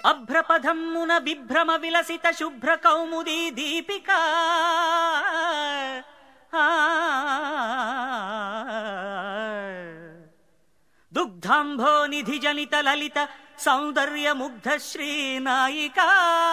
అభ్రపథమ్మున బిభ్రమ విలసిత శుభ్ర కౌముదీ దీపిక దుగ్ధాంభో నిధి జనిత లలిత సౌందర్య ముగ్ధ శ్రీనాయికా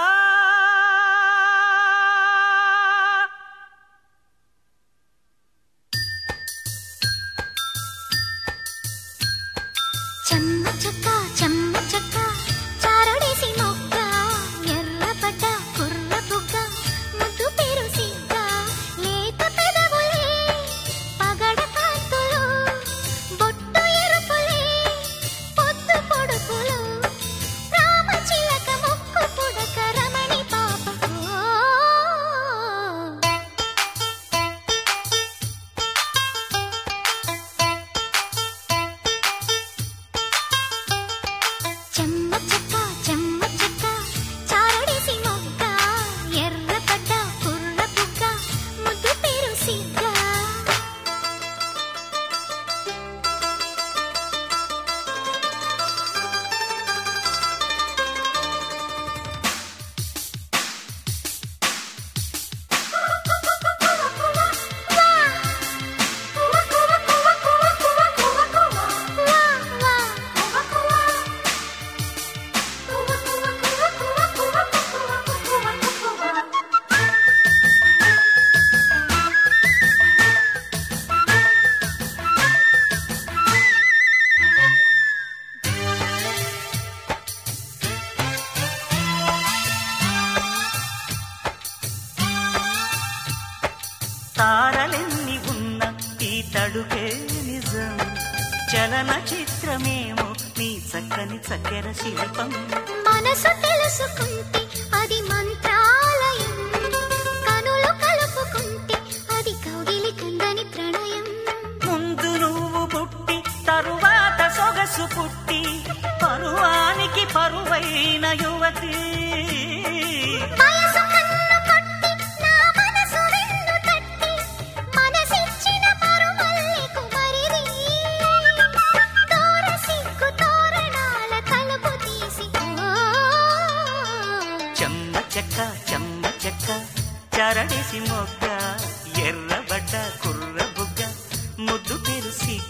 చెమ్మ చెక్క చెమ్మ చెక్క చారడేసి మొక్క ఎర్రపడ్డ కుర్ర బుగ్గ ముద్దు పేరు సిగ్గ లేత పెదవులే పగడ కాంతులు బొట్టు ఎరుపులే పొద్దు పొడుపులు రామ చిలక ముక్కు పుడక రమణి పాపకు చెమ్మ చెక్క చెమ్మ చెక్క చారడేసి మొగ్గ ఎర్రపడ్డ కుర్ర బుగ్గ ముద్దు పేరు సిగ్గ తారలెన్ని ఉన్న ఈ తడుకే నిజం చలన చిత్రమేమో నీ చక్కని చక్కెర శిల్పం మనసు తెలుసుకుంటే అది మంత్రాలయం కనులు కలుపుకుంటే అది కౌగిలి కందని ప్రణయం ముందు నువ్వు పుట్టి తరువాత సొగసు పుట్టి పరువానికి పరువైన యువతి వయసు కన్ను కొట్టి నా మనసు వెన్ను తట్టి మనసిచ్చిన పరుమల్లెకు మరిది తోర సిగ్గు తోరణాల తలుపు తీసి ఓ చెమ్మ చెక్క చెమ్మ చెక్క చరడేసి మొగ్గ ఎర్రబడ్డ కుర్ర బుగ్గ ముద్దు పెరుసిక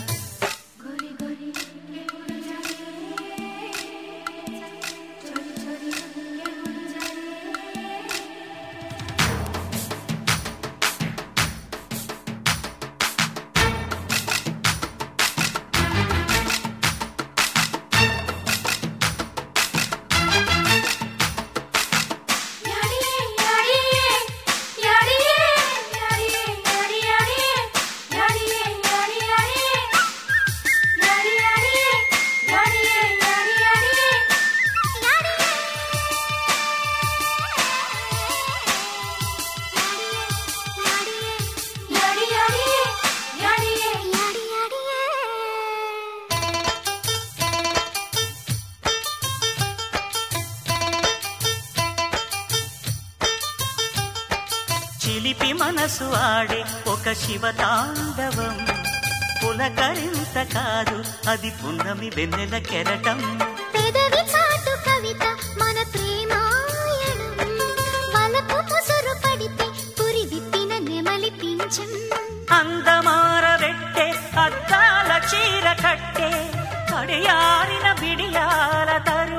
చిలిపి మనసు ఆడే ఒక శివతాండవం పులకరింత కాదు అది పున్నమి వెన్నెల కెరటం పెదవి చాటు కవిత మన ప్రేమాయణం వలపు ముసురు పడితే పురి విప్పిన నెమలి పింఛం అందమారబెట్టే అద్దాల చీర కట్టే కడియారిన బిడియాల తరి